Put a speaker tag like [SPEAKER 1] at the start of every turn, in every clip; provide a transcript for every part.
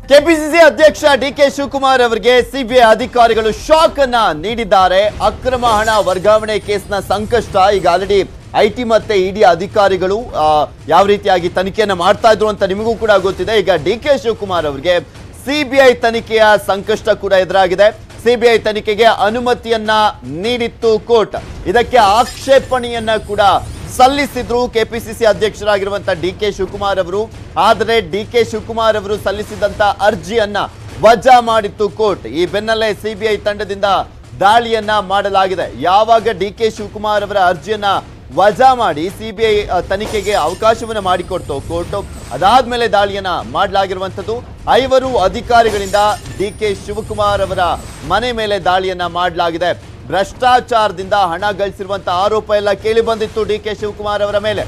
[SPEAKER 1] KPCC ಅಧ್ಯಕ್ಷ D K Shivakumar ಅವರಿಗೆ CBI ಅಧಿಕಾರಿಗಳು ಶಾಕ್ ಅನ್ನ ನೀಡಿದ್ದಾರೆ ಅಕ್ರಮ ಹಣ ವರ್ಗಾವಣೆ ಕೇಸ್ನ ಸಂಕಷ್ಟ ಈಗ ಆಲ್ರೆಡಿ ಐಟಿ ಮತ್ತೆ ಇಡಿ ಅಧಿಕಾರಿಗಳು ಆ, ಯಾವ ರೀತಿಯಾಗಿ ತನಿಖೆಯನ್ನ ಮಾಡ್ತಾ ಇದ್ರು ಅಂತ ನಿಮಗೂ ಕೂಡ ಗೊತ್ತಿದೆ ಈಗ ಡಿ ಕೆ ಶಿವಕುಮಾರ್ ಅವರಿಗೆ ಸಿಬಿಐ ತನಿಖೆಯ ಸಂಕಷ್ಟ ಕೂಡ ಎದುರಾಗಿದೆ ಸಿಬಿಐ ತನಿಖೆಗೆ ಅನುಮತಿಯನ್ನ ನೀಡಿತ್ತು ಕೋರ್ಟ್ ಇದಕ್ಕೆ ಆಕ್ಷೇಪಣೆಯನ್ನ ಕೂಡ ಸಲ್ಲಿಸಿದ್ರು ಕೆಪಿಸಿಸಿ ಅಧ್ಯಕ್ಷರಾಗಿರುವಂತ ಡಿ ಕೆ ಶಿವಕುಮಾರ್ ಅವರು ಆದರೆ ಡಿ ಕೆ ಶಿವಕುಮಾರ್ ಅವರು ಸಲ್ಲಿಸಿದಂತ ಅರ್ಜಿಯನ್ನ ವಜಾ ಮಾಡಿತ್ತು ಕೋರ್ಟ್ ಈ ಬೆನ್ನಲ್ಲೇ ಸಿಬಿಐ ತಂಡದಿಂದ ದಾಳಿಯನ್ನ ಮಾಡಲಾಗಿದೆ ಯಾವಾಗ ಡಿ ಕೆ ಶಿವಕುಮಾರ್ ಅವರ ಅರ್ಜಿಯನ್ನ ವಜಾ ಮಾಡಿ ಸಿಬಿಐ ತನಿಖೆಗೆ ಅವಕಾಶವನ್ನ ಮಾಡಿಕೊಡ್ತು ಕೋರ್ಟ್ ಅದಾದ್ಮೇಲೆ ದಾಳಿಯನ್ನ ಮಾಡಲಾಗಿರುವಂತದ್ದು ಐವರು ಅಧಿಕಾರಿಗಳಿಂದ ಡಿ ಕೆ ಶಿವಕುಮಾರ್ ಅವರ ಮನೆ ಮೇಲೆ ದಾಳಿಯನ್ನ ಮಾಡಲಾಗಿದೆ ಭ್ರಷ್ಟಾಚಾರದಿಂದ ಹಣ ಗಳಿಸಿರುವಂತ ಆರೋಪ ಎಲ್ಲ ಕೇಳಿ ಬಂದಿತ್ತು ಡಿ ಕೆ ಶಿವಕುಮಾರ್ ಅವರ ಮೇಲೆ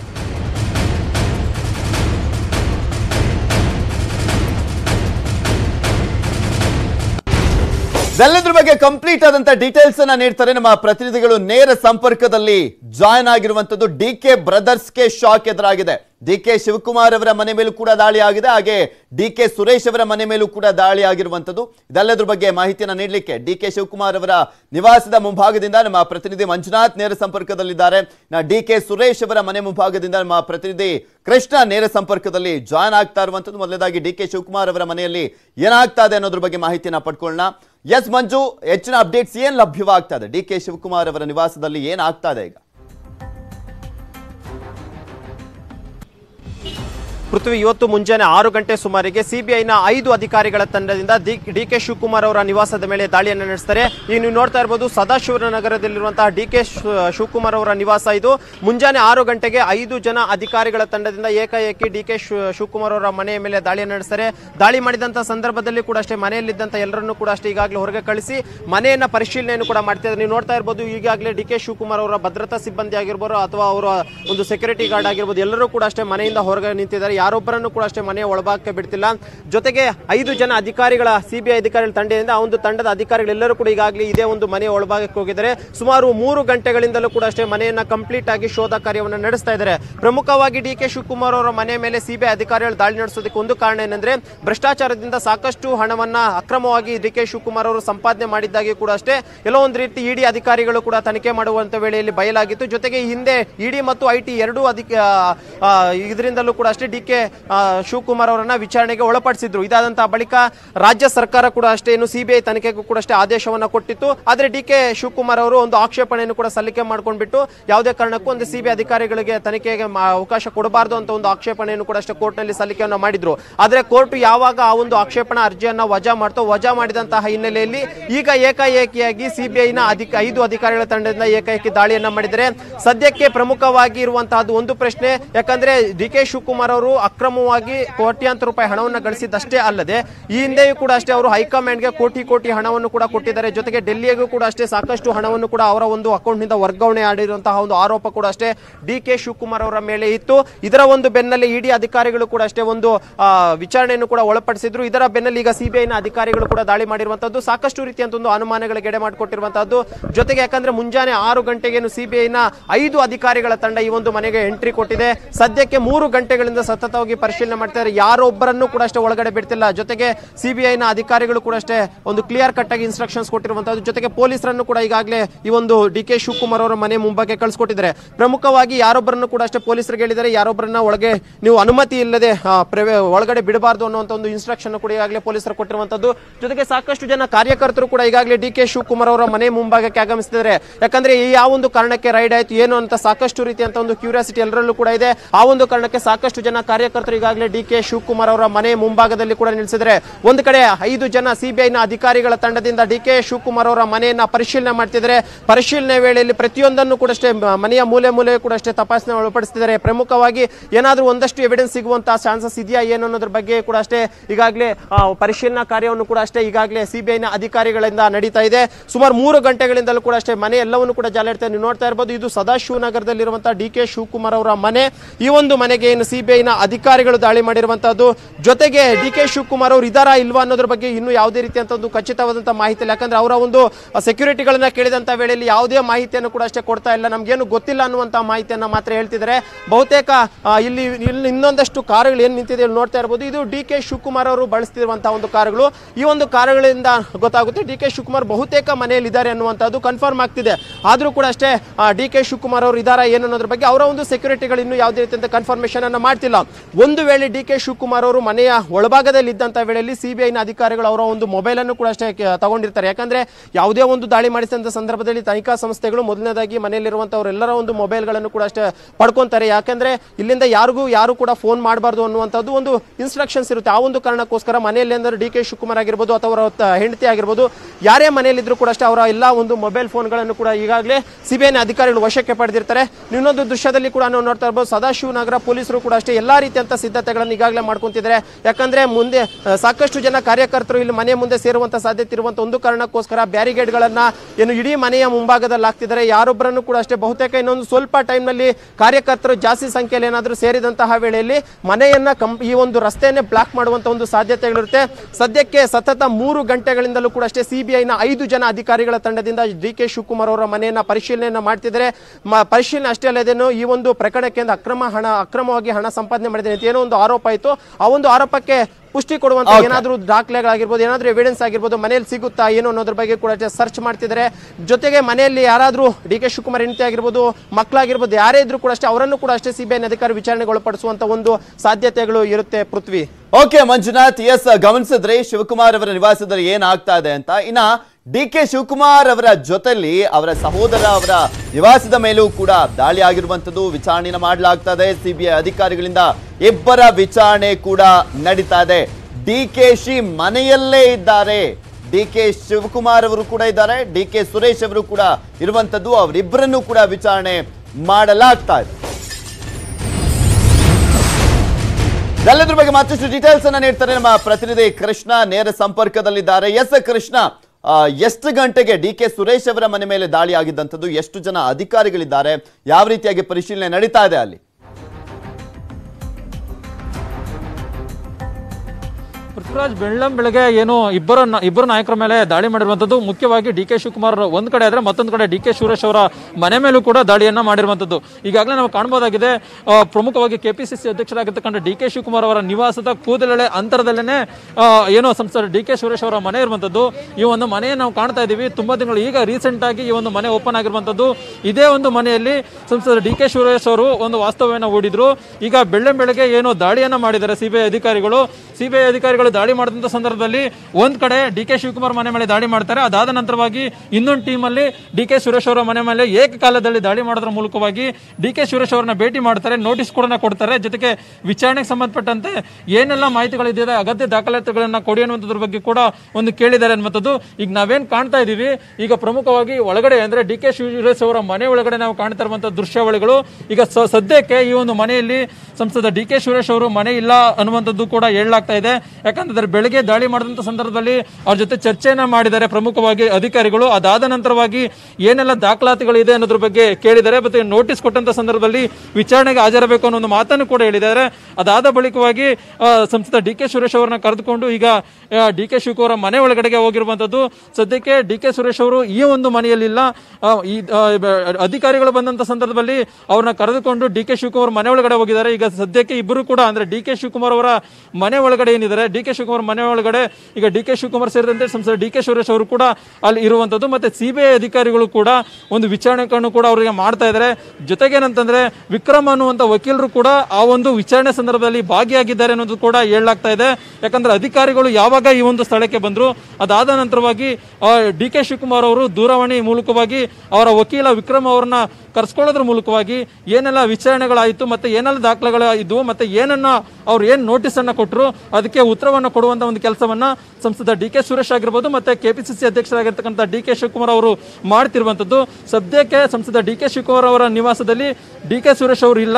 [SPEAKER 1] ಇದೆಲ್ಲದ್ರ ಬಗ್ಗೆ ಕಂಪ್ಲೀಟ್ ಆದಂತ ಡೀಟೇಲ್ಸ್ ಅನ್ನ ನೀಡ್ತಾರೆ ನಮ್ಮ ಪ್ರತಿನಿಧಿಗಳು ನೇರ ಸಂಪರ್ಕದಲ್ಲಿ ಜಾಯ್ನ್ ಆಗಿರುವಂತದ್ದು ಡಿ ಕೆ ಬ್ರದರ್ಸ್ಗೆ ಶಾಕ್ ಎದುರಾಗಿದೆ ಡಿ ಕೆ ಶಿವಕುಮಾರ್ ಅವರ ಮನೆ ಮೇಲೂ ಕೂಡ ದಾಳಿ ಆಗಿದೆ ಹಾಗೆ ಡಿ ಕೆ ಸುರೇಶ್ ಅವರ ಮನೆ ಮೇಲೂ ಕೂಡ ದಾಳಿ ಆಗಿರುವಂತದ್ದು ಇದೆಲ್ಲದ್ರ ಬಗ್ಗೆ ಮಾಹಿತಿಯನ್ನ ನೀಡಲಿಕ್ಕೆ ಡಿ ಕೆ ಶಿವಕುಮಾರ್ ಅವರ ನಿವಾಸದ ಮುಂಭಾಗದಿಂದ ನಮ್ಮ ಪ್ರತಿನಿಧಿ ಮಂಜುನಾಥ್ ನೇರ ಸಂಪರ್ಕದಲ್ಲಿದ್ದಾರೆ ನಾ ಡಿ ಕೆ ಸುರೇಶ್ ಅವರ ಮನೆ ಮುಂಭಾಗದಿಂದ ನಮ್ಮ ಪ್ರತಿನಿಧಿ ಕೃಷ್ಣ ನೇರ ಸಂಪರ್ಕದಲ್ಲಿ ಜಾಯ್ನ್ ಆಗ್ತಾ ಇರುವಂತದ್ದು ಮೊದಲದಾಗಿ ಡಿ ಕೆ ಶಿವಕುಮಾರ್ ಅವರ ಮನೆಯಲ್ಲಿ ಏನಾಗ್ತಾ ಇದೆ ಅನ್ನೋದ್ರ ಬಗ್ಗೆ ಮಾಹಿತಿಯನ್ನ ಪಡ್ಕೊಳ್ಳೋಣ ಎಸ್ ಮಂಜು ಹೆಚ್ಚಿನ ಅಪ್ಡೇಟ್ಸ್ ಏನ್ ಲಭ್ಯವಾಗ್ತಾ ಇದೆ ಡಿ ಕೆ ಶಿವಕುಮಾರ್ ಅವರ ನಿವಾಸದಲ್ಲಿ ಏನಾಗ್ತಾ ಇದೆ ಈಗ
[SPEAKER 2] ಪೃಥ್ವಿ ಇವತ್ತು ಮುಂಜಾನೆ ಆರು ಗಂಟೆ ಸುಮಾರಿಗೆ ಸಿಬಿಐನ ಐದು ಅಧಿಕಾರಿಗಳ ತಂಡದಿಂದ ಡಿ ಕೆ ಶಿವಕುಮಾರ್ ಅವರ ನಿವಾಸದ ಮೇಲೆ ದಾಳಿಯನ್ನು ನಡೆಸ್ತಾರೆ ಈಗ ನೀವು ನೋಡ್ತಾ ಇರಬಹುದು ಸದಾಶಿವನಗರದಲ್ಲಿರುವಂತಹ ಡಿ ಕೆ ಶಿವಕುಮಾರ್ ಅವರ ನಿವಾಸ ಇದು ಮುಂಜಾನೆ ಆರು ಗಂಟೆಗೆ ಐದು ಜನ ಅಧಿಕಾರಿಗಳ ತಂಡದಿಂದ ಏಕಾಏಕಿ ಡಿ ಕೆ ಶಿವಕುಮಾರ್ ಅವರ ಮನೆಯ ಮೇಲೆ ದಾಳಿಯನ್ನು ನಡೆಸ್ತಾರೆ ದಾಳಿ ಮಾಡಿದಂತ ಸಂದರ್ಭದಲ್ಲಿ ಕೂಡ ಅಷ್ಟೇ ಮನೆಯಲ್ಲಿದ್ದಂತ ಎಲ್ಲರನ್ನೂ ಕೂಡ ಅಷ್ಟೇ ಈಗಾಗಲೇ ಹೊರಗೆ ಕಳಿಸಿ ಮನೆಯನ್ನ ಪರಿಶೀಲನೆಯನ್ನು ಕೂಡ ಮಾಡ್ತಿದ್ದಾರೆ ನೀವು ನೋಡ್ತಾ ಇರಬಹುದು ಈಗಾಗಲೇ ಡಿ ಕೆ ಶಿವಕುಮಾರ್ ಅವರ ಭದ್ರತಾ ಸಿಬ್ಬಂದಿ ಆಗಿರ್ಬೋದು ಅಥವಾ ಅವರ ಒಂದು ಸೆಕ್ಯೂರಿಟಿ ಗಾರ್ಡ್ ಆಗಿರ್ಬೋದು ಎಲ್ಲರೂ ಕೂಡ ಅಷ್ಟೇ ಮನೆಯಿಂದ ಹೊರಗೆ ನಿಂತಿದ್ದಾರೆ ಯಾರೊಬ್ಬರನ್ನು ಕೂಡ ಅಷ್ಟೇ ಮನೆಯ ಒಳಭಾಗಕ್ಕೆ ಬಿಡ್ತಿಲ್ಲ ಜೊತೆಗೆ ಐದು ಜನ ಅಧಿಕಾರಿಗಳ ಸಿಬಿಐ ಅಧಿಕಾರಿಗಳ ತಂಡದಿಂದ ಆ ಒಂದು ತಂಡದ ಅಧಿಕಾರಿಗಳೆಲ್ಲರೂ ಕೂಡ ಈಗಾಗಲೇ ಇದೇ ಒಂದು ಮನೆಯ ಒಳಭಾಗಕ್ಕೆ ಹೋಗಿದ್ದಾರೆ ಸುಮಾರು ಮೂರು ಗಂಟೆಗಳಿಂದಲೂ ಕೂಡ ಅಷ್ಟೇ ಮನೆಯನ್ನ ಕಂಪ್ಲೀಟ್ ಆಗಿ ಶೋಧ ಕಾರ್ಯವನ್ನು ನಡೆಸ್ತಾ ಇದ್ದಾರೆ ಪ್ರಮುಖವಾಗಿ ಡಿ ಕೆ ಶಿವಕುಮಾರ್ ಅವರ ಮನೆ ಮೇಲೆ ಸಿಬಿಐ ಅಧಿಕಾರಿಗಳು ದಾಳಿ ನಡೆಸೋದಕ್ಕೆ ಒಂದು ಕಾರಣ ಏನಂದ್ರೆ ಭ್ರಷ್ಟಾಚಾರದಿಂದ ಸಾಕಷ್ಟು ಹಣವನ್ನ ಅಕ್ರಮವಾಗಿ ಡಿ ಕೆ ಶಿವಕುಮಾರ್ ಅವರು ಸಂಪಾದನೆ ಮಾಡಿದ್ದಾಗಿ ಕೂಡ ಅಷ್ಟೇ ಎಲ್ಲೋ ಒಂದು ರೀತಿ ಇಡಿ ಅಧಿಕಾರಿಗಳು ಕೂಡ ತನಿಖೆ ಮಾಡುವಂತ ವೇಳೆಯಲ್ಲಿ ಬಯಲಾಗಿತ್ತು ಜೊತೆಗೆ ಈ ಹಿಂದೆ ಇಡಿ ಮತ್ತು ಐ ಟಿ ಎರಡೂ ಅಧಿಕ ಆ, ಇದರಿಂದಲೂ ಕೂಡ ಅಷ್ಟೇ ಡಿ ಕೆ ಶಿವಕುಮಾರ್ ಅವರನ್ನ ವಿಚಾರಣೆಗೆ ಒಳಪಡಿಸಿದ್ರು ಇದಾದಂತಹ ಬಳಿಕ ರಾಜ್ಯ ಸರ್ಕಾರ ಕೂಡ ಅಷ್ಟೇ ಇನ್ನು ಸಿಬಿಐ ತನಿಖೆಗೂ ಕೂಡ ಅಷ್ಟೇ ಆದೇಶವನ್ನ ಕೊಟ್ಟಿತ್ತು ಆದ್ರೆ ಡಿ ಕೆ ಶಿವಕುಮಾರ್ ಅವರು ಒಂದು ಆಕ್ಷೇಪಣೆಯನ್ನು ಕೂಡ ಸಲ್ಲಿಕೆ ಮಾಡ್ಕೊಂಡ್ಬಿಟ್ಟು ಯಾವುದೇ ಕಾರಣಕ್ಕೂ ಒಂದು ಸಿಬಿಐ ಅಧಿಕಾರಿಗಳಿಗೆ ತನಿಖೆಗೆ ಮಾ- ಅವಕಾಶ ಕೊಡಬಾರದು ಅಂತ ಒಂದು ಆಕ್ಷೇಪಣೆಯನ್ನು ಕೂಡ ಅಷ್ಟೇ ಕೋರ್ಟ್ನಲ್ಲಿ ಸಲ್ಲಿಕೆಯನ್ನು ಮಾಡಿದ್ರು ಆದ್ರೆ ಕೋರ್ಟ್ ಯಾವಾಗ ಆ ಒಂದು ಆಕ್ಷೇಪಣಾ ಅರ್ಜಿಯನ್ನ ವಜಾ ಮಾಡ್ತೋ ವಜಾ ಮಾಡಿದಂತಹ ಹಿನ್ನೆಲೆಯಲ್ಲಿ ಈಗ ಏಕಾಏಕಿಯಾಗಿ ಸಿಬಿಐನ ಅಧಿಕ ಐದು ಅಧಿಕಾರಿಗಳ ತಂಡದಿಂದ ಏಕಾಏಕಿ ದಾಳಿಯನ್ನ ಮಾಡಿದರೆ ಸದ್ಯಕ್ಕೆ ಪ್ರಮುಖವಾಗಿ ಇರುವಂತಹದ್ದು ಒಂದು ಪ್ರಶ್ನೆ ಯಾಕಂದ್ರೆ ಡಿ ಕೆ ಶಿವಕುಮಾರ್ ಅವರು ಅಕ್ರಮವಾಗಿ ಕೋಟ್ಯಾಂತರ ರೂಪಾಯಿ ಹಣವನ್ನು ಗಳಿಸಿದ್ದಷ್ಟೇ ಅಲ್ಲದೆ ಈ ಹಿಂದೆಯೂ ಕೂಡ ಅಷ್ಟೇ ಅವರು ಹೈಕಮಾಂಡ್ಗೆ ಕೋಟಿ ಕೋಟಿ ಹಣವನ್ನು ಕೂಡ ಕೊಟ್ಟಿದ್ದಾರೆ ಜೊತೆಗೆ ಡೆಲ್ಲಿಗೂ ಕೂಡ ಅಷ್ಟೇ ಸಾಕಷ್ಟು ಹಣವನ್ನು ಕೂಡ ಅವರ ಒಂದು ಅಕೌಂಟ್ನಿಂದ ವರ್ಗಾವಣೆ ಮಾಡಿರುವಂತಹ ಒಂದು ಆರೋಪ ಕೂಡ ಅಷ್ಟೇ ಡಿ ಕೆ ಶಿವಕುಮಾರ್ ಅವರ ಮೇಲೆ ಇತ್ತು ಇದರ ಒಂದು ಬೆನ್ನಲ್ಲಿ ಇಡಿ ಅಧಿಕಾರಿಗಳು ಕೂಡ ಅಷ್ಟೇ ಒಂದು ಆ, ವಿಚಾರಣೆಯನ್ನು ಕೂಡ ಒಳಪಡಿಸಿದ್ರು ಇದರ ಬೆನ್ನಲ್ಲಿ ಈಗ ಸಿಬಿಐನ ಅಧಿಕಾರಿಗಳು ಕೂಡ ದಾಳಿ ಮಾಡಿರುವಂತದ್ದು ಸಾಕಷ್ಟು ರೀತಿಯಂತ ಒಂದು ಅನುಮಾನಗಳಿಗೆ ಎಡೆ ಮಾಡಿಕೊಟ್ಟಿರುವಂತಹದ್ದು ಜೊತೆಗೆ ಯಾಕಂದ್ರೆ ಮುಂಜಾನೆ ಆರು ಗಂಟೆಗೇನು ಸಿಬಿಐನ ಐದು ಅಧಿಕಾರಿಗಳ ತಂಡ ಈ ಒಂದು ಮನೆಗೆ ಎಂಟ್ರಿ ಕೊಟ್ಟಿದೆ ಸದ್ಯಕ್ಕೆ ಮೂರು ಗಂಟೆಗಳಿಂದ ಸತತವಾಗಿ ಪರಿಶೀಲನೆ ಮಾಡ್ತಾರೆ ಯಾರೊಬ್ಬರನ್ನು ಕೂಡ ಅಷ್ಟೇ ಒಳಗಡೆ ಬಿಡ್ತಿಲ್ಲ ಜೊತೆಗೆ ಸಿಬಿಐನ ಅಧಿಕಾರಿಗಳು ಕೂಡ ಅಷ್ಟೇ ಒಂದು ಕ್ಲಿಯರ್ ಕಟ್ ಆಗಿ ಇನ್ಸ್ಟ್ರಕ್ಷನ್ಸ್ ಕೊಟ್ಟಿರುವಂತದ್ದು ಜೊತೆಗೆ ಪೊಲೀಸರನ್ನು ಕೂಡ ಈಗಾಗಲೇ ಈ ಒಂದು ಡಿ ಕೆ ಶಿವಕುಮಾರ್ ಅವರ ಮನೆ ಮುಂಭಾಗಕ್ಕೆ ಕಳಿಸ್ಕೊಟ್ಟಿದ್ದಾರೆ ಪ್ರಮುಖವಾಗಿ ಯಾರೊಬ್ಬರನ್ನು ಕೂಡ ಅಷ್ಟೇ ಪೊಲೀಸರಿಗೆ ಹೇಳಿದ್ದಾರೆ ಯಾರೊಬ್ಬರನ್ನ ಒಳಗೆ ನೀವು ಅನುಮತಿ ಇಲ್ಲದೆ ಆ, ಪ್ರವೇ- ಒಳಗಡೆ ಬಿಡಬಾರ್ದು ಅನ್ನುವಂತ ಒಂದು ಇನ್ಸ್ಟ್ರಕ್ಷನ್ ಕೂಡ ಈಗಾಗಲೇ ಪೊಲೀಸರು ಕೊಟ್ಟಿರುವಂತದ್ದು ಜೊತೆಗೆ ಸಾಕಷ್ಟು ಜನ ಕಾರ್ಯಕರ್ತರು ಕೂಡ ಈಗಾಗಲೇ ಡಿ ಕೆ ಶಿವಕುಮಾರ್ ಅವರ ಮನೆ ಮುಂಭಾಗಕ್ಕೆ ಆಗಮಿಸ್ತಿದ್ದಾರೆ ಯಾಕಂದ್ರೆ ಈ ಯಾವ ಒಂದು ಕಾರಣಕ್ಕೆ ರೈಡ್ ಆಯ್ತು ಏನು ಅಂತ ಸಾಕಷ್ಟು ರೀತಿಯಂತ ಒಂದು ಕ್ಯೂರಿಯಾಸಿಟಿ ಎಲ್ಲರಲ್ಲೂ ಕೂಡ ಇದೆ ಆ ಒಂದು ಕಾರಣಕ್ಕೆ ಸಾಕಷ್ಟು ಜನ ಕಾರ್ಯಕರ್ತರು ಈಗಾಗಲೇ ಡಿ ಕೆ ಶಿವಕುಮಾರ್ ಅವರ ಮನೆ ಮುಂಭಾಗದಲ್ಲಿ ಕೂಡ ನಿಲ್ಲಿಸಿದ್ದಾರೆ ಒಂದು ಕಡೆ ಐದು ಜನ ಸಿಬಿಐನ ಅಧಿಕಾರಿಗಳ ತಂಡದಿಂದ ಡಿ ಕೆ ಶಿವಕುಮಾರ್ ಅವರ ಮನೆಯನ್ನ ಪರಿಶೀಲನೆ ಮಾಡ್ತಿದ್ದಾರೆ ಪರಿಶೀಲನೆ ವೇಳೆಯಲ್ಲಿ ಪ್ರತಿಯೊಂದನ್ನು ಕೂಡ ಅಷ್ಟೇ ಮ- ಮನೆಯ ಮೂಲೆ ಮೂಲೆ ಕೂಡ ಅಷ್ಟೇ ತಪಾಸಣೆ ಒಳಪಡಿಸ್ತಿದ್ದಾರೆ ಪ್ರಮುಖವಾಗಿ ಏನಾದರೂ ಒಂದಷ್ಟು ಎವಿಡೆನ್ಸ್ ಸಿಗುವಂತಹ ಚಾನ್ಸಸ್ ಇದೆಯಾ ಏನು ಅನ್ನೋದ್ರ ಬಗ್ಗೆ ಕೂಡ ಅಷ್ಟೇ ಈಗಾಗಲೇ ಆ, ಪರಿಶೀಲನಾ ಕಾರ್ಯವನ್ನು ಕೂಡ ಅಷ್ಟೇ ಈಗಾಗಲೇ ಸಿಬಿಐನ ಅಧಿಕಾರಿಗಳಿಂದ ನಡೀತಾ ಇದೆ ಸುಮಾರು ಮೂರು ಗಂಟೆಗಳಿಂದಲೂ ಕೂಡ ಅಷ್ಟೇ ಮನೆ ಎಲ್ಲವನ್ನು ಕೂಡ ಜಾಲಿಡ್ತಾ ನೀವು ನೋಡ್ತಾ ಇರಬಹುದು ಇದು ಸದಾಶಿವನಗರದಲ್ಲಿರುವಂತಹ ಡಿ ಕೆ ಶಿವಕುಮಾರ್ ಅವರ ಮನೆ ಈ ಒಂದು ಮನೆಗೆ ಏನು ಸಿಬಿಐನ ಅಧಿಕಾರಿಗಳು ದಾಳಿ ಮಾಡಿರುವಂತಹದ್ದು ಜೊತೆಗೆ ಡಿ ಕೆ ಶಿವಕುಮಾರ್ ಅವರು ಇದಾರಾ ಇಲ್ವಾ ಅನ್ನೋದ್ರ ಬಗ್ಗೆ ಇನ್ನೂ ಯಾವುದೇ ರೀತಿಯಂತ ಒಂದು ಖಚಿತವಾದಂತಹ ಮಾಹಿತಿ ಇಲ್ಲ ಯಾಕಂದ್ರೆ ಅವರ ಒಂದು ಸೆಕ್ಯೂರಿಟಿಗಳನ್ನ ಕೇಳಿದಂತ ವೇಳೆಯಲ್ಲಿ ಯಾವುದೇ ಮಾಹಿತಿಯನ್ನು ಕೂಡ ಅಷ್ಟೇ ಕೊಡ್ತಾ ಇಲ್ಲ ನಮ್ಗೇನು ಗೊತ್ತಿಲ್ಲ ಅನ್ನುವಂತ ಮಾಹಿತಿಯನ್ನ ಮಾತ್ರ ಹೇಳ್ತಿದ್ದಾರೆ ಬಹುತೇಕ ಆ, ಇಲ್ಲಿ ಇಲ್ಲಿ ಇನ್ನೊಂದಷ್ಟು ಕಾರುಗಳು ಏನು ನಿಂತಿದೆ ಇಲ್ಲಿ ನೋಡ್ತಾ ಇರಬಹುದು ಇದು ಡಿ ಕೆ ಶಿವಕುಮಾರ್ ಅವರು ಬಳಸ್ತಿರುವಂತಹ ಒಂದು ಕಾರುಗಳು ಈ ಒಂದು ಕಾರುಗಳಿಂದ ಗೊತ್ತಾಗುತ್ತೆ ಡಿ ಕೆ ಶಿವಕುಮಾರ್ ಬಹುತೇಕ ಮನೆಯಲ್ಲಿ ಇದ್ದಾರೆ ಅನ್ನುವಂಥದ್ದು ಕನ್ಫರ್ಮ್ ಆಗ್ತಿದೆ ಆದ್ರೂ ಕೂಡ ಅಷ್ಟೇ ಡಿ ಕೆ ಶಿವಕುಮಾರ್ ಅವರು ಇದಾರಾ ಏನು ಅನ್ನೋದ್ರ ಬಗ್ಗೆ ಅವರ ಒಂದು ಸೆಕ್ಯೂರಿಟಿಗಳು ಇನ್ನೂ ಯಾವುದೇ ರೀತಿಯಂತ ಕನ್ಫರ್ಮೇಶನ್ ಅನ್ನ ಮಾಡ್ತಿಲ್ಲ ಒಂದು ವೇಳೆ ಡಿ ಕೆ ಶಿವಕುಮಾರ್ ಅವರು ಮನೆಯ ಒಳಭಾಗದಲ್ಲಿ ಇದ್ದಂತ ವೇಳೆಯಲ್ಲಿ ಸಿಬಿಐನ ಅಧಿಕಾರಿಗಳು ಅವರ ಒಂದು ಮೊಬೈಲ್ ಅನ್ನು ಕೂಡ ಅಷ್ಟೇ ಕೆ- ತಗೊಂಡಿರ್ತಾರೆ ಯಾಕಂದ್ರೆ ಯಾವುದೇ ಒಂದು ದಾಳಿ ಮಾಡಿಸಿದಂತ ಸಂದರ್ಭದಲ್ಲಿ ತನಿಖಾ ಸಂಸ್ಥೆಗಳು ಮೊದಲನೇದಾಗಿ ಮನೆಯಲ್ಲಿರುವಂತವರೆಲ್ಲರ ಒಂದು ಮೊಬೈಲ್ಗಳನ್ನು ಕೂಡ ಅಷ್ಟೇ ಪಡ್ಕೊಂತಾರೆ ಯಾಕಂದ್ರೆ ಇಲ್ಲಿಂದ ಯಾರಿಗೂ ಯಾರು ಕೂಡ ಫೋನ್ ಮಾಡಬಾರ್ದು ಅನ್ನುವಂಥದ್ದು ಒಂದು ಇನ್ಸ್ಟ್ರಕ್ಷನ್ಸ್ ಇರುತ್ತೆ ಆ ಒಂದು ಕಾರಣಕ್ಕೋಸ್ಕರ ಮನೆಯಲ್ಲಿ ಅಂದ್ರೆ ಡಿ ಕೆ ಶಿವಕುಮಾರ್ ಆಗಿರ್ಬೋದು ಅಥವಾ ಅವರ ತ- ಹೆಂಡತಿ ಆಗಿರ್ಬೋದು ಯಾರೇ ಮನೆಯಲ್ಲಿದ್ರು ಕೂಡ ಅಷ್ಟೇ ಅವರ ಎಲ್ಲ ಒಂದು ಮೊಬೈಲ್ ಫೋನ್ಗಳನ್ನು ಕೂಡ ಈಗಾಗಲೇ ಸಿಬಿಐನ ಅಧಿಕಾರಿಗಳು ವಶಕ್ಕೆ ಪಡೆದಿರ್ತಾರೆ ಇನ್ನೊಂದು ದೃಶ್ಯದಲ್ಲಿ ಕೂಡ ನಾವು ನೋಡ್ತಾ ಇರ್ಬೋದು ಸದಾಶಿವ ನಗರ ಪೊಲೀಸರು ಕೂಡ ಅಷ್ಟೇ ಎಲ್ಲಾ ರೀತಿಯಂತ ಸಿದ್ಧತೆಗಳನ್ನು ಈಗಾಗಲೇ ಮಾಡ್ಕೊಂತಿದ್ದಾರೆ ಯಾಕಂದ್ರೆ ಮುಂದೆ ಆ, ಸಾಕಷ್ಟು ಜನ ಕಾರ್ಯಕರ್ತರು ಇಲ್ಲಿ ಮನೆ ಮುಂದೆ ಸೇರುವಂತ ಸಾಧ್ಯತೆ ಇರುವಂತ ಒಂದು ಕಾರಣಕ್ಕೋಸ್ಕರ ಬ್ಯಾರಿಗೇಡ್ಗಳನ್ನ ಏನು ಇಡೀ ಮನೆಯ ಮುಂಭಾಗದಲ್ಲಿ ಹಾಕ್ತಿದ್ದಾರೆ ಯಾರೊಬ್ಬರನ್ನು ಕೂಡ ಅಷ್ಟೇ ಬಹುತೇಕ ಇನ್ನೊಂದು ಸ್ವಲ್ಪ time ನಲ್ಲಿ ಕಾರ್ಯಕರ್ತರು ಜಾಸ್ತಿ ಸಂಖ್ಯೆಯಲ್ಲಿ ಏನಾದರೂ ಸೇರಿದಂತಹ ವೇಳೆಯಲ್ಲಿ ಮನೆಯನ್ನ ಕಂ ಈ ಒಂದು ರಸ್ತೆಯನ್ನೇ ಬ್ಲಾಕ್ ಮಾಡುವಂತ ಒಂದು ಸಾಧ್ಯತೆಗಳಿರುತ್ತೆ ಸದ್ಯಕ್ಕೆ ಸತತ ಮೂರು ಗಂಟೆಗಳಿಂದಲೂ ಕೂಡ ಅಷ್ಟೇ ಸಿಬಿಐನ ಐದು ಜನ ಅಧಿಕಾರಿಗಳ ತಂಡದಿಂದ ಡಿ ಕೆ ಶಿವಕುಮಾರ್ ಅವರ ಮನೆಯನ್ನ ಪರಿಶೀಲನೆಯನ್ನ ಮಾಡ್ತಿದ್ದಾರೆ ಮ- ಪರಿಶೀಲನೆ ಅಷ್ಟೇ ಅಲ್ಲದೇನು ಈ ಒಂದು ಪ್ರಕರಣಕ್ಕೆ ಒಂದು ಅಕ್ರಮ ಹಣ ಅಕ್ರಮವಾಗಿ ಹಣ ಸಂಪಾದನೆ ಮಾಡಿದ್ದೇನೆ ಅಂತ ಏನೋ ಒಂದು ಆರೋಪ ಆಯಿತು ಆ ಒಂದು ಆರೋಪಕ್ಕೆ ಪುಷ್ಟಿ ಕೊಡುವಂತ
[SPEAKER 1] Okay.
[SPEAKER 2] ಏನಾದ್ರೂ ದಾಖಲೆಗಳಾಗಿರ್ಬೋದು ಏನಾದ್ರೂ ಎವಿಡೆನ್ಸ್ ಆಗಿರ್ಬೋದು ಮನೆಯಲ್ಲಿ ಸಿಗುತ್ತಾ ಏನು ಅನ್ನೋದ್ರ ಬಗ್ಗೆ ಕೂಡ ಸರ್ಚ್ ಮಾಡ್ತಿದ್ದಾರೆ ಜೊತೆಗೆ ಮನೆಯಲ್ಲಿ ಯಾರಾದ್ರೂ ಡಿ ಕೆ ಶಿವಕುಮಾರ್ ಹೆಂಡತಿ ಆಗಿರ್ಬೋದು ಮಕ್ಕಳಾಗಿರ್ಬೋದು ಯಾರೇ ಇದ್ರೂ ಕೂಡ ಅಷ್ಟೇ ಅವರನ್ನು ಕೂಡ ಅಷ್ಟೇ ಸಿಬಿಐ ಅಧಿಕಾರಿ ವಿಚಾರಣೆಗೆ ಒಳಪಡಿಸುವಂತ ಒಂದು ಸಾಧ್ಯತೆಗಳು ಇರುತ್ತೆ ಪೃಥ್ವಿ
[SPEAKER 1] ಓಕೆ ಮಂಜುನಾಥ್ ಎಸ್ ಗಮನಿಸಿದ್ರಿ ಶಿವಕುಮಾರ್ ಅವರ ನಿವಾಸದಲ್ಲಿ ಏನಾಗ್ತಾ ಇದೆ ಅಂತ ಇನ್ನ ಡಿ ಕೆ ಶಿವಕುಮಾರ್ ಅವರ ಜೊತೆಲಿ ಅವರ ಸಹೋದರ ಅವರ ನಿವಾಸದ ಮೇಲೂ ಕೂಡ ದಾಳಿ ಆಗಿರುವಂತದ್ದು ವಿಚಾರಣೆನ ಮಾಡಲಾಗ್ತಾ ಇದೆ ಸಿಬಿಐ ಅಧಿಕಾರಿಗಳಿಂದ ಇಬ್ಬರ ವಿಚಾರಣೆ ಕೂಡ ನಡೀತಾ ಇದೆ ಡಿ ಕೆ ಶಿ ಮನೆಯಲ್ಲೇ ಇದ್ದಾರೆ ಡಿ ಕೆ ಶಿವಕುಮಾರ್ ಅವರು ಕೂಡ ಇದ್ದಾರೆ ಡಿ ಕೆ ಸುರೇಶ್ ಅವರು ಕೂಡ ಇರುವಂತದ್ದು ಅವರಿಬ್ಬರನ್ನು ಕೂಡ ವಿಚಾರಣೆ ಮಾಡಲಾಗ್ತಾ ಇದೆ ಎಲ್ಲದ್ರ ಬಗ್ಗೆ ಮತ್ತಷ್ಟು ಡೀಟೇಲ್ಸ್ ಅನ್ನ ನೀಡ್ತಾರೆ ನಮ್ಮ ಪ್ರತಿನಿಧಿ ಕೃಷ್ಣ ನೇರ ಸಂಪರ್ಕದಲ್ಲಿದ್ದಾರೆ ಎಸ್ ಕೃಷ್ಣ ಆ, ಎಷ್ಟು ಗಂಟೆಗೆ ಡಿ ಕೆ ಸುರೇಶ್ ಅವರ ಮನೆ ಮೇಲೆ ದಾಳಿ ಆಗಿದ್ದಂಥದ್ದು ಎಷ್ಟು ಜನ ಅಧಿಕಾರಿಗಳಿದ್ದಾರೆ ಯಾವ ರೀತಿಯಾಗಿ ಪರಿಶೀಲನೆ ನಡೀತಾ ಇದೆ ಅಲ್ಲಿ
[SPEAKER 3] ಪೃಥ್ವಿರಾಜ್ ಬೆಳ್ಳಂ ಬೆಳಗ್ಗೆ ಏನು ಇಬ್ಬರ ಇಬ್ಬರು ನಾಯಕರ ಮೇಲೆ ದಾಳಿ ಮಾಡಿರುವಂತದ್ದು ಮುಖ್ಯವಾಗಿ ಡಿ ಕೆ ಶಿವಕುಮಾರ್ ಒಂದ್ ಕಡೆ ಆದ್ರೆ ಮತ್ತೊಂದು ಕಡೆ ಡಿ ಕೆ ಸುರೇಶ್ ಅವರ ಮನೆ ಮೇಲೂ ಕೂಡ ದಾಳಿಯನ್ನ ಮಾಡಿರುವಂತದ್ದು ಈಗಾಗಲೇ ನಾವು ಕಾಣಬಹುದಾಗಿದೆ ಆ, ಪ್ರಮುಖವಾಗಿ ಕೆಪಿಸಿಸಿ ಅಧ್ಯಕ್ಷರಾಗಿರ್ತಕ್ಕಂಥ ಡಿ ಕೆ ಶಿವಕುಮಾರ್ ಅವರ ನಿವಾಸದ ಕೂದಲೆಳೆ ಅಂತರದಲ್ಲೇನೆ ಆ, ಏನೋ ಸಂಸ್ಥೆ ಡಿ ಕೆ ಸುರೇಶ್ ಅವರ ಮನೆ ಇರುವಂತದ್ದು ಈ ಒಂದು ಮನೆ ನಾವು ಕಾಣ್ತಾ ಇದೀವಿ ತುಂಬಾ ತಿಂಗಳು ಈಗ ರೀಸೆಂಟ್ ಆಗಿ ಈ ಒಂದು ಮನೆ ಓಪನ್ ಆಗಿರುವಂತದ್ದು ಇದೇ ಒಂದು ಮನೆಯಲ್ಲಿ ಸಂಸದ ಡಿ ಕೆ ಸುರೇಶ್ ಅವರು ಒಂದು ವಾಸ್ತವ್ಯನ ಹೂಡಿದ್ರು ಈಗ ಬೆಳ್ಳಂ ಬೆಳಗ್ಗೆ ಏನು ದಾಳಿಯನ್ನ ಮಾಡಿದ್ದಾರೆ ಸಿಬಿಐ ಅಧಿಕಾರಿಗಳು ಸಿಬಿಐ ಅಧಿಕಾರಿಗಳು ದಾಳಿ ಮಾಡಿದಂತ ಸಂದರ್ಭದಲ್ಲಿ ಒಂದ್ ಕಡೆ ಡಿ ಕೆ ಶಿವಕುಮಾರ್ ಮನೆ ಮೇಲೆ ದಾಳಿ ಮಾಡ್ತಾರೆ ಅದಾದ ನಂತರವಾಗಿ ಇನ್ನೊಂದು ಟೀಮ್ ಅಲ್ಲಿ ಡಿ ಕೆ ಸುರೇಶ್ ಅವರ ಮನೆ ಮೇಲೆ ಏಕಕಾಲದಲ್ಲಿ ದಾಳಿ ಮಾಡೋದ್ರ ಮೂಲಕವಾಗಿ ಡಿ ಕೆ ಸುರೇಶ್ ಅವರನ್ನ ಭೇಟಿ ಮಾಡ್ತಾರೆ ನೋಟಿಸ್ ಕೂಡ ಕೊಡ್ತಾರೆ ಜೊತೆಗೆ ವಿಚಾರಣೆಗೆ ಸಂಬಂಧಪಟ್ಟಂತೆ ಏನೆಲ್ಲ ಮಾಹಿತಿಗಳಿದೆ ಅಗತ್ಯ ದಾಖಲಾತಿಗಳನ್ನ ಕೊಡಿ ಅನ್ನುವಂಥದ್ರ ಬಗ್ಗೆ ಕೂಡ ಒಂದು ಕೇಳಿದ್ದಾರೆ ಅನ್ನುವಂಥದ್ದು ಈಗ ನಾವೇನ್ ಕಾಣ್ತಾ ಇದೀವಿ ಈಗ ಪ್ರಮುಖವಾಗಿ ಒಳಗಡೆ ಅಂದ್ರೆ ಡಿ ಕೆ ಸುರೇಶ್ ಅವರ ಮನೆ ಒಳಗಡೆ ನಾವು ಕಾಣ್ತಾ ಇರುವಂತಹ ದೃಶ್ಯಾವಳಿಗಳು ಈಗ ಸ- ಸದ್ಯಕ್ಕೆ ಈ ಒಂದು ಮನೆಯಲ್ಲಿ ಸಂಸದ ಡಿ ಕೆ ಸುರೇಶ್ ಅವರು ಮನೆ ಇಲ್ಲ ಅನ್ನುವಂಥದ್ದು ಕೂಡ ಹೇಳಲಾಗ್ತಾ ಇದೆ ಯಾಕಂದ್ರೆ ಬೆಳಗ್ಗೆ ದಾಳಿ ಮಾಡಿದಂತ ಸಂದರ್ಭದಲ್ಲಿ ಅವ್ರ ಜೊತೆ ಚರ್ಚೆಯನ್ನ ಮಾಡಿದ್ದಾರೆ ಪ್ರಮುಖವಾಗಿ ಅಧಿಕಾರಿಗಳು ಅದಾದ ನಂತರವಾಗಿ ಏನೆಲ್ಲ ದಾಖಲಾತಿಗಳು ಇದೆ ಅನ್ನೋದ್ರ ಬಗ್ಗೆ ಕೇಳಿದ್ದಾರೆ ಮತ್ತೆ ನೋಟಿಸ್ ಕೊಟ್ಟಂತ ಸಂದರ್ಭದಲ್ಲಿ ವಿಚಾರಣೆಗೆ ಹಾಜರಬೇಕು ಅನ್ನೋ ಒಂದು ಮಾತನ್ನು ಕೂಡ ಹೇಳಿದ್ದಾರೆ ಅದಾದ ಬಳಿಕವಾಗಿ ಆ, ಸಂಸದ ಡಿ ಕೆ ಸುರೇಶ್ ಅವರನ್ನ ಕರೆದುಕೊಂಡು ಈಗ ಡಿ ಕೆ ಶಿವಕುಮಾರ್ ಮನೆ ಒಳಗಡೆಗೆ ಹೋಗಿರುವಂತದ್ದು ಸದ್ಯಕ್ಕೆ ಡಿ ಕೆ ಸುರೇಶ್ ಅವರು ಈ ಒಂದು ಮನೆಯಲ್ಲಿಲ್ಲ ಆ, ಈ ಆ, ಬ- ಅಧಿಕಾರಿಗಳು ಬಂದಂತ ಸಂದರ್ಭದಲ್ಲಿ ಅವ್ರನ್ನ ಕರೆದುಕೊಂಡು ಡಿ ಕೆ ಶಿವಕುಮಾರ್ ಮನೆ ಒಳಗಡೆ ಹೋಗಿದ್ದಾರೆ ಈಗ ಸದ್ಯಕ್ಕೆ ಇಬ್ಬರು ಕೂಡ ಅಂದ್ರೆ ಡಿ ಕೆ ಶಿವಕುಮಾರ್ ಅವರ ಮನೆ ಒಳಗಡೆ ಏನಿದ್ದಾರೆ ಡಿ ಕೆ ಶಿವಕುಮಾರ್ ಮನೆ ಒಳಗಡೆ ಈಗ ಡಿ ಕೆ ಶಿವಕುಮಾರ್ ಸೇರಿದಂತೆ ಸಂಸದ ಡಿ ಕೆ ಸುರೇಶ್ ಅವರು ಕೂಡ ಅಲ್ಲಿ ಇರುವಂತದ್ದು ಮತ್ತೆ ಸಿಬಿಐ ಅಧಿಕಾರಿಗಳು ಕೂಡ ಒಂದು ವಿಚಾರಣೆಗಳನ್ನು ಕೂಡ ಅವರಿಗೆ ಮಾಡ್ತಾ ಇದ್ದಾರೆ ಜೊತೆಗೆ ಏನಂತಂದ್ರೆ ವಿಕ್ರಮ್ ಅನ್ನುವಂತ ವಕೀಲರು ಕೂಡ ಆ ಒಂದು ವಿಚಾರಣೆ ಸಂದರ್ಭದಲ್ಲಿ ಭಾಗಿಯಾಗಿದ್ದಾರೆ ಅನ್ನೋದು ಕೂಡ ಹೇಳಲಾಗ್ತಾ ಇದೆ ಯಾಕಂದ್ರೆ ಅಧಿಕಾರಿಗಳು ಯಾವಾಗ ಈ ಒಂದು ಸ್ಥಳಕ್ಕೆ ಬಂದ್ರು ಅದಾದ ನಂತರವಾಗಿ ಡಿ ಕೆ ಶಿವಕುಮಾರ್ ಅವರು ದೂರವಾಣಿ ಮೂಲಕವಾಗಿ ಅವರ ವಕೀಲ ವಿಕ್ರಮ್ ಅವರನ್ನ ಕರ್ಸ್ಕೊಳ್ಳೋದ್ರ ಮೂಲಕವಾಗಿ ಏನೆಲ್ಲ ವಿಚಾರಣೆಗಳಾಯಿತು ಮತ್ತೆ ಏನೆಲ್ಲ ದಾಖಲೆಗಳು ಇದ್ವು ಮತ್ತೆ ಏನನ್ನ ಅವ್ರು ಏನ್ ನೋಟಿಸ್ ಅನ್ನ ಕೊಟ್ಟರು ಅದಕ್ಕೆ ಉತ್ತರವನ್ನ ಕೊಡುವಂತ ಒಂದು ಕೆಲಸವನ್ನ ಸಂಸದ ಡಿ ಕೆ ಸುರೇಶ್ ಆಗಿರ್ಬೋದು ಮತ್ತೆ ಕೆಪಿಸಿಸಿ ಅಧ್ಯಕ್ಷರಾಗಿರ್ತಕ್ಕಂಥ ಡಿ ಕೆ ಶಿವಕುಮಾರ್ ಅವರು ಮಾಡ್ತಿರುವಂತದ್ದು ಸದ್ಯಕ್ಕೆ ಸಂಸದ ಡಿ ಕೆ ಶಿವಕುಮಾರ್ ಅವರ ನಿವಾಸದಲ್ಲಿ ಡಿ ಕೆ ಸುರೇಶ್ ಅವರು ಇಲ್ಲ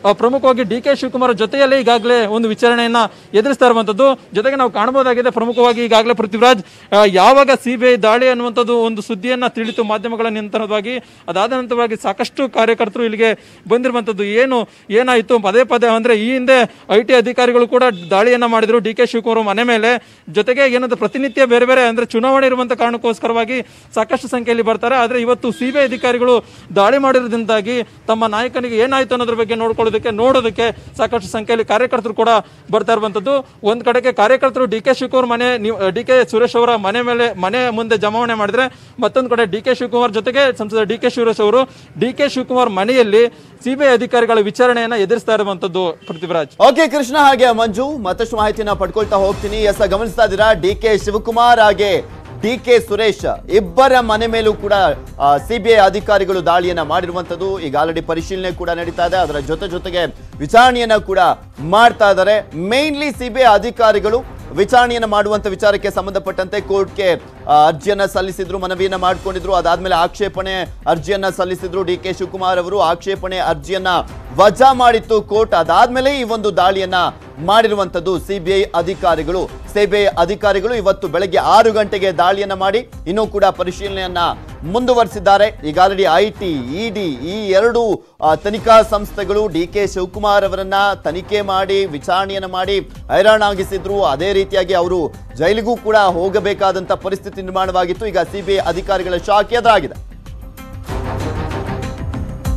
[SPEAKER 3] ಆ, ಪ್ರಮುಖವಾಗಿ ಡಿ ಕೆ ಶಿವಕುಮಾರ್ ಜೊತೆಯಲ್ಲೇ ಈಗಾಗಲೇ ಒಂದು ವಿಚಾರಣೆಯನ್ನ ಎದುರಿಸ್ತಾ ಇರುವಂತದ್ದು ಜೊತೆಗೆ ನಾವು ಕಾಣಬಹುದಾಗಿದೆ ಪ್ರಮುಖವಾಗಿ ಈಗಾಗಲೇ ಪೃಥ್ವಿರಾಜ್ ಆ, ಯಾವಾಗ ಸಿಬಿಐ ದಾಳಿ ಅನ್ನುವಂಥದ್ದು ಒಂದು ಸುದ್ದಿಯನ್ನ ತಿಳಿತು ಮಾಧ್ಯಮಗಳ ನಿಯಂತ್ರಣವಾಗಿ ಅದಾದ ನಂತರವಾಗಿ ಸಾಕಷ್ಟು ಕಾರ್ಯಕರ್ತರು ಇಲ್ಲಿಗೆ ಬಂದಿರುವಂತದ್ದು ಏನು ಏನಾಯಿತು ಪದೇ ಪದೇ ಅಂದ್ರೆ ಈ ಹಿಂದೆ ಐ ಟಿ ಅಧಿಕಾರಿಗಳು ಕೂಡ ದಾಳಿಯನ್ನ ಮಾಡಿದ್ರು ಡಿ ಕೆ ಶಿವಕುಮಾರ್ ಮನೆ ಮೇಲೆ ಜೊತೆಗೆ ಏನಂದ್ರೆ ಪ್ರತಿನಿತ್ಯ ಬೇರೆ ಬೇರೆ ಅಂದ್ರೆ ಚುನಾವಣೆ ಇರುವಂತ ಕಾರಣಕ್ಕೋಸ್ಕರವಾಗಿ ಸಾಕಷ್ಟು ಸಂಖ್ಯೆಯಲ್ಲಿ ಬರ್ತಾರೆ ಆದ್ರೆ ಇವತ್ತು ಸಿಬಿಐ ಅಧಿಕಾರಿಗಳು ದಾಳಿ ಮಾಡಿರೋದ್ರಿಂದಾಗಿ ತಮ್ಮ ನಾಯಕನಿಗೆ ಏನಾಯ್ತು ಅನ್ನೋದ್ರ ಬಗ್ಗೆ ನೋಡ್ಕೊಳ್ಳೋದಕ್ಕೆ ನೋಡೋದಕ್ಕೆ ಸಾಕಷ್ಟು ಸಂಖ್ಯೆಯಲ್ಲಿ ಕಾರ್ಯಕರ್ತರು ಕೂಡ ಬರ್ತಾ ಇರುವಂತದ್ದು ಒಂದ್ ಕಡೆಗೆ ಕಾರ್ಯಕರ್ತರು ಡಿ ಕೆ ಶಿವಕುಮಾರ್ ಮನೆ ಡಿ ಕೆ ಸುರೇಶ್ ಅವರ ಮನೆ ಮೇಲೆ ಮನೆ ಮುಂದೆ ಜಮಾವಣೆ ಮಾಡಿದ್ರೆ ಮತ್ತೊಂದು ಕಡೆ ಡಿ ಕೆ ಶಿವಕುಮಾರ್ ಜೊತೆಗೆ ಸಂಸದ ಡಿ ಕೆ ಸುರೇಶ್ ಅವರು ಡಿ ಕೆ ಶಿವಕುಮಾರ್ ಮನೆಯಲ್ಲಿ ಸಿಬಿಐ ಅಧಿಕಾರಿಗಳ ವಿಚಾರಣೆಯನ್ನ ಎದುರಿಸ್ತಾ ಇರುವಂತದ್ದು ಪೃಥ್ವಿರಾಜ್
[SPEAKER 1] ಓಕೆ ಕೃಷ್ಣ ಹಾಗೆ ಮಂಜು ಮತ್ತಷ್ಟು ಮಾಹಿತಿನ ಪಡ್ಕೊಳ್ತಾ ಹೋಗ್ತೀನಿ ಎಸ್ ಗಮನಿಸ್ತಾ ಇದ್ದೀರಾ ಡಿ ಕೆ ಶಿವಕುಮಾರ್ ಹಾಗೆ ಡಿ ಕೆ ಸುರೇಶ್ ಇಬ್ಬರ ಮನೆ ಮೇಲೂ ಕೂಡ ಸಿಬಿಐ ಅಧಿಕಾರಿಗಳು ದಾಳಿಯನ್ನ ಮಾಡಿರುವಂತದ್ದು ಈಗ ಆಲ್ರೆಡಿ ಪರಿಶೀಲನೆ ಕೂಡ ನಡೀತಾ ಇದೆ ಅದರ ಜೊತೆ ಜೊತೆಗೆ ವಿಚಾರಣೆಯನ್ನ ಕೂಡ ಮಾಡ್ತಾ ಇದ್ದಾರೆ ಮೇನ್ಲಿ ಸಿಬಿಐ ಅಧಿಕಾರಿಗಳು ವಿಚಾರಣೆಯನ್ನ ಮಾಡುವಂತ ವಿಚಾರಕ್ಕೆ ಸಂಬಂಧಪಟ್ಟಂತೆ ಕೋರ್ಟ್ಗೆ ಅರ್ಜಿಯನ್ನ ಸಲ್ಲಿಸಿದ್ರು ಮನವಿಯನ್ನ ಮಾಡ್ಕೊಂಡಿದ್ರು ಅದಾದ್ಮೇಲೆ ಆಕ್ಷೇಪಣೆ ಅರ್ಜಿಯನ್ನ ಸಲ್ಲಿಸಿದ್ರು ಡಿ ಕೆ ಶಿವಕುಮಾರ್ ಅವರು ಆಕ್ಷೇಪಣೆ ಅರ್ಜಿಯನ್ನ ವಜಾ ಮಾಡಿತ್ತು ಕೋರ್ಟ್ ಅದಾದ್ಮೇಲೆ ಈ ಒಂದು ದಾಳಿಯನ್ನ ಮಾಡಿರುವಂತದ್ದು ಸಿಬಿಐ ಅಧಿಕಾರಿಗಳು ಸಿಬಿಐ ಅಧಿಕಾರಿಗಳು ಇವತ್ತು ಬೆಳಗ್ಗೆ ಆರು ಗಂಟೆಗೆ ದಾಳಿಯನ್ನ ಮಾಡಿ ಇನ್ನೂ ಕೂಡ ಪರಿಶೀಲನೆಯನ್ನ ಮುಂದುವರಿಸಿದ್ದಾರೆ ಈಗ ಆಲ್ರೆಡಿ ಐ ಟಿ ಇಡಿ ಈ ಎರಡು ಆ, ತನಿಖಾ ಸಂಸ್ಥೆಗಳು ಡಿ ಕೆ ಶಿವಕುಮಾರ್ ಅವರನ್ನ ತನಿಖೆ ಮಾಡಿ ವಿಚಾರಣೆಯನ್ನ ಮಾಡಿ ಹೈರಾಣಾಗಿಸಿದ್ರು ಅದೇ ರೀತಿಯಾಗಿ ಅವರು ಜೈಲಿಗೂ ಕೂಡ ಹೋಗಬೇಕಾದಂತ ಪರಿಸ್ಥಿತಿ ನಿರ್ಮಾಣವಾಗಿತ್ತು ಈಗ ಸಿಬಿಐ ಅಧಿಕಾರಿಗಳ ಶಾಕ್ ಎದುರಾಗಿದೆ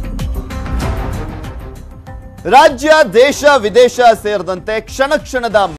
[SPEAKER 1] ರಾಜ್ಯ ದೇಶ ವಿದೇಶ ಸೇರಿದಂತೆ ಕ್ಷಣ ಕ್ಷಣದ